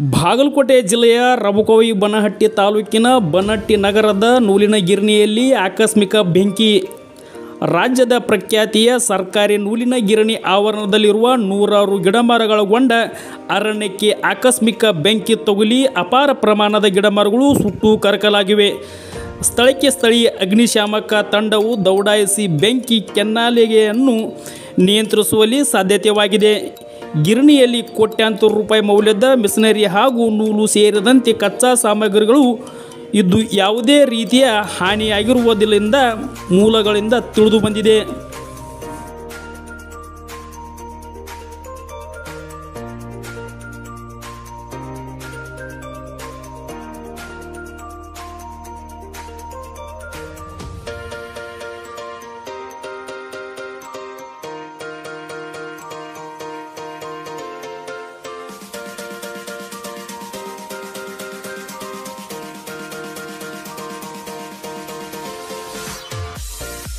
ಬಾಗಲಕೋಟೆ ಜಿಲ್ಲೆಯ ರಬಕವಿ ಬನಹಟ್ಟಿ ತಾಲೂಕಿನ ಬನಹಟ್ಟಿ ನಗರದ ನೂಲಿನ ಗಿರಣಿಯಲ್ಲಿ ಆಕಸ್ಮಿಕ ಬೆಂಕಿ ರಾಜ್ಯದ ಪ್ರಖ್ಯಾತಿಯ ಸರ್ಕಾರಿ ನೂಲಿನ ಗಿರಣಿ ಆವರಣದಲ್ಲಿರುವ ನೂರಾರು ಗಿಡಮರಗಳಗೊಂಡ ಅರಣ್ಯಕ್ಕೆ ಆಕಸ್ಮಿಕ ಬೆಂಕಿ ತಗುಲಿ ಅಪಾರ ಪ್ರಮಾಣದ ಗಿಡಮರಗಳು ಸುಟ್ಟು ಕರಕಲಾಗಿವೆ ಸ್ಥಳಕ್ಕೆ ಸ್ಥಳೀಯ ಅಗ್ನಿಶಾಮಕ ತಂಡವು ದೌಡಾಯಿಸಿ ಬೆಂಕಿ ಕೆನ್ನಾಲಿಗೆಯನ್ನು ನಿಯಂತ್ರಿಸುವಲ್ಲಿ ಸಾಧ್ಯತೆಯಾಗಿದೆ ಗಿರಣಿಯಲ್ಲಿ ಕೋಟ್ಯಾಂತರ ರೂಪಾಯಿ ಮೌಲ್ಯದ ಮಿಷನರಿ ಹಾಗೂ ನೂಲು ಸೇರಿದಂತೆ ಕಚ್ಚಾ ಸಾಮಗ್ರಿಗಳು ಇದ್ದು ಯಾವುದೇ ರೀತಿಯ ಹಾನಿಯಾಗಿರುವುದರಿಂದ ಮೂಲಗಳಿಂದ ತಿಳಿದು ಬಂದಿದೆ